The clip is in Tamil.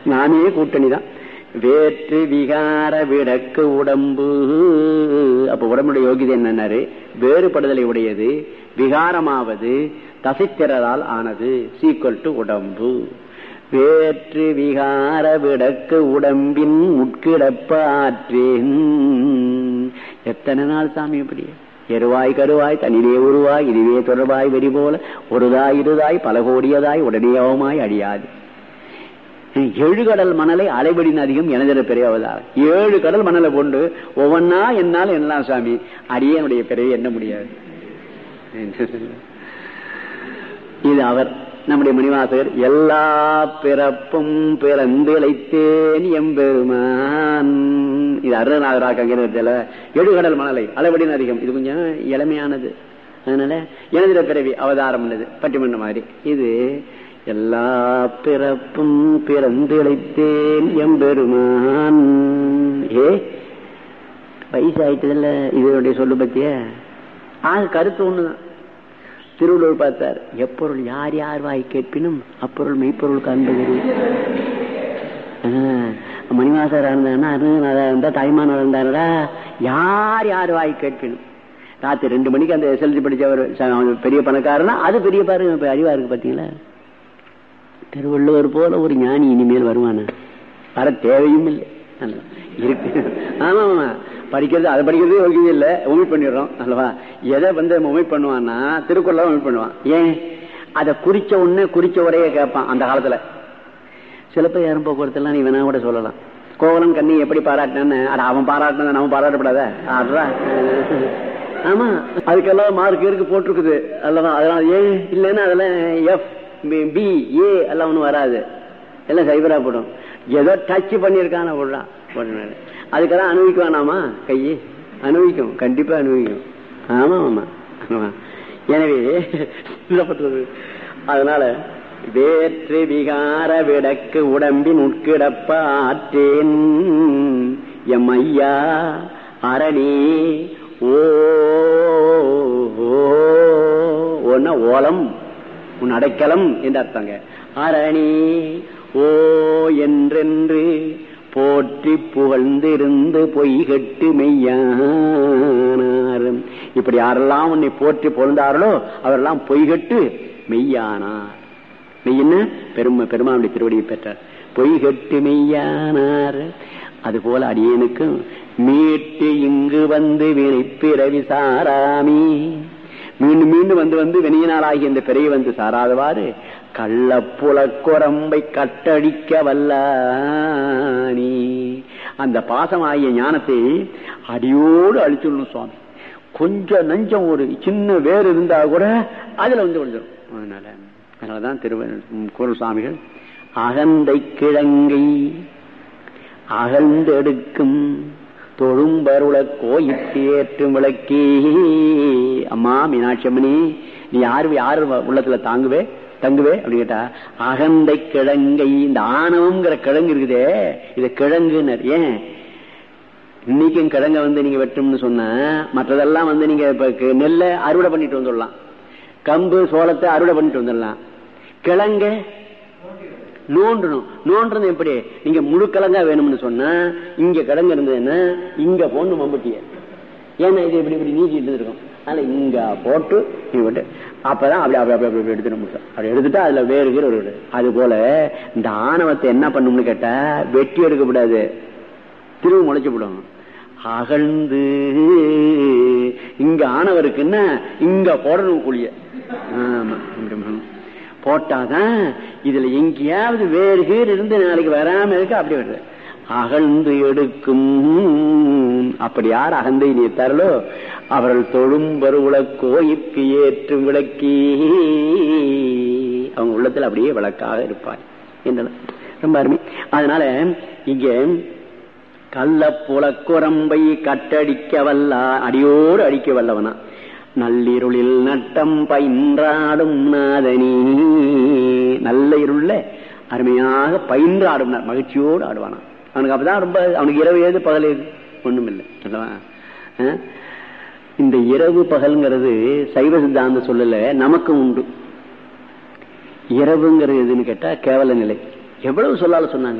நானே கூட்டணி தான் வேற்று விகார விடக்கு உடம்பு அப்ப உடம்புடைய யோகிதை என்னன்னாரு வேறுபடுதலை உடையது விகாரமாவது தசைத்திறரால் ஆனது சீக்வல் டு உடம்பு வேற்று விகார விடக்கு உடம்பின் உட்கிடப்ப ஆற்றேன் எத்தனை நாள் சாமி இப்படி எருவாய் கருவாய் தனிலே உருவாய் இதுவே தொடர்பாய் வெறி போல ஒருதாய் இருதாய் பல கோடியதாய் உடனேயவமாய் அழியாது ஏழு கடல் மணலை அலைபடின் அதிகம் எனதிர பெரிய அவதாரம் ஏழு கடல் மணலை கொண்டு ஒவ்வொன்னா என்னால் என்னலாம் சாமி அடியனுடைய பிறவை என்ன முடியாது இது அவர் நம்முடைய மணிவாசகர் எல்லா பிறப்பும் பிறந்திழைத்தேன் எம்பெருமான் இது அருணநாதராக எழுகடல் மணலை அளவடின் அதிகம் இது கொஞ்சம் இளமையானது அதனால எனதிர பிறவி அவதாரம் உள்ளது பட்டிமன்ற மாதிரி இது எல்லா பிறப்பும் பிறந்திழைத்தேன் எம்பெருமான் ஏ வயசாயிட்டதுல இதனுடைய சொல்லு பத்திய ஆக கருத்து ஒண்ணுதான் திருவள்ளுவர் பார்த்தார் எப்பொருள் யார் யார் வாய் கேட்பினும் அப்பொருள் மெய்ப்பொருள் காண்பது மணிவாசர் இருந்தாருன்னா அருணநாதா இருந்தா தாய்மான் இருந்தாரா யார் யார் வாய் கேட்பினும் ராத்திரி ரெண்டு மணிக்கு அந்த எஸ்எல்சி படிச்சவர் பெரிய பணக்காரனா அது பெரிய பாருங்க அறிவா இருக்கு பாத்தீங்களா திருவள்ளுவர் போல ஒரு ஞானி இனிமேல் வருவான வர தேவையும் இல்லை இருக்கு ஆமா ஆமா படிக்கிறது அதை படிக்கிறது யோகியம் இல்ல ஒமிட் பண்ணிடுறோம் அல்லவா எதை வந்து ஒமிட் பண்ணுவான்னா திருக்குறள ஒமிட் பண்ணுவான் ஏன் அதை குறிச்ச உடனே குறிச்ச உரைய கேட்பான் அந்த காலத்துல சிலப்பதிகாரம் போக்குவரத்து நீ வேணா கூட சொல்லலாம் கோவலன் கண்ணி எப்படி பாராட்டினான்னு அட அவன் பாராட்டினதை நம்ம பாராட்டப்படாத ஆடுறா ஆமா அதுக்கெல்லாம் மார்க் இருக்கு போட்டிருக்குது அல்லவா அதனால ஏ இல்லைன்னா அதெல்லாம் எஃப் பி ஏ எல்லாம் ஒன்றும் வராது எல்லாம் சைபரா போடும் ஏதோ டச் பண்ணிருக்கான போடுறான் போடுறாரு அதுக்கெல்லாம் அனுபவிக்க வேணாமா கையே அனுபவிக்கும் கண்டிப்பா அனுபவிக்கும் ஆமா ஆமா ஆமா எனவே அதனால வேற்று விகார விடக்கு உடம்பின் உட்கிடப்ப ஆற்றேன் எம் ஐயா அரணி ஓ ஒன்ன ஓலம் உன் அடைக்கலம் என்று அர்த்தங்க அரணி ஓ என்றென்று போற்றி புகழ்ந்திருந்து பொய்கட்டு மெய்யானார் இப்படி யாரெல்லாம் உன்னை போற்றி புகழ்ந்தார்களோ அவரெல்லாம் பொய்கட்டு மெய்யானார் மெய்யன்னு பெருமை பெருமானுடைய திருவடியை பெற்றார் பொய்கட்டு மெய்யானார் அதுபோல அடியனுக்கும் மீட்டு இங்கு வந்து வினைப்பிறவி சாராமி மீண்டும் மீண்டும் வந்து வந்து வினையினாலாகி இந்த பிறையை வந்து சாராதவாறு கள்ளப்புலக்குரம்பை கட்டடிக்க வல்லானி அந்த பாசமாகிய ஞானத்தை அடியோடு அழிச்சுடணும் சுவாமி கொஞ்சம் நஞ்சம் ஒரு சின்ன வேறு இருந்தா கூட அதுல வந்து விழுந்துடும் அதனால அதனாலதான் திரு குரு சுவாமிகள் அகந்தை கிழங்கை அகழ்ந்தெடுக்கும் தொழும்பருள கோயிட்டு ஏற்றும் விளக்கே அம்மா மீனாட்சி அம்மனி நீ யாரு யாரு உள்ளத்துல தாங்குவே தங்குவே அப்படின்னு கேட்டா அகந்தை கிழங்கை இந்த ஆணவம்ங்கிற கிழங்கு இருக்குதே இது கிழங்குனர் ஏன் இன்னைக்கும் கிழங்க வந்து நீங்க வெட்டும்னு சொன்ன மற்றதெல்லாம் வந்து நீங்க இப்ப நெல்லை அறுவடை பண்ணிட்டு வந்துடலாம் கம்பு சோளத்தை அறுவடை பண்ணிட்டு வந்துடலாம் கிழங்க நோண்டணும் நோன்றது எப்படி நீங்க முழு கிழங்கா வேணும்னு சொன்னா இங்க கிழங்கு இருந்ததுன்னா இங்க போடணும் மம்பட்டிய ஏன்னா இது இப்படி இப்படி நீக்கிட்டு இருக்கும் அதனால இங்க போட்டு விட்டு அப்பதான் அப்படி அப்படி அப்படி அப்படி எடுத்துட முடியும் அப்படி எடுத்துட்டா அதுல வேறு கீரை ஒரு அது போல இந்த ஆணவத்தை என்ன பண்ணும்னு கேட்டா வெட்டி எடுக்கக்கூடாது திரும்ப முளைச்சு விடும் அகழ்ந்து இங்க ஆணவருக்குன்னா இங்க போடணும் குழிய ஆமா போட்டாதான் இதுல எங்கேயாவது வேறு கீர் இருந்து நாளைக்கு வராம இருக்க அப்படி வருது அகழ்ந்து எடுக்கும் அப்படி யார் அகந்தை நீத்தார்களோ அவர்கள் தொழும் பருவுல கோயிற்கு ஏற்றும் விளக்கி அவங்க உள்ளத்துல அப்படியே விளக்காக இருப்பார் என்றன ரொம்ப அருமை அதனால இங்க கள்ள புலக்குரம்பை கட்டடிக்க வல்ல அடியோடு அடிக்க வல்லவனா நள்ளிருளில் நட்டம் பயின்றாடும் நாதனி நல்ல இருள அருமையாக பயின்று ஆடும் மகிழ்ச்சியோடு ஆடுவானா அவனுக்கு அப்பதான் ரொம்ப அவனுக்கு இரவு ஏது பகல் ஏது ஒண்ணும் இல்லை இந்த இரவு பகல்ங்கிறது சைவ சித்தாந்த சொல்லல நமக்கு உண்டு இரவுங்கிறது எதுன்னு கேட்டா கேவல நிலை எவ்வளவு சொல்லால சொன்னாங்க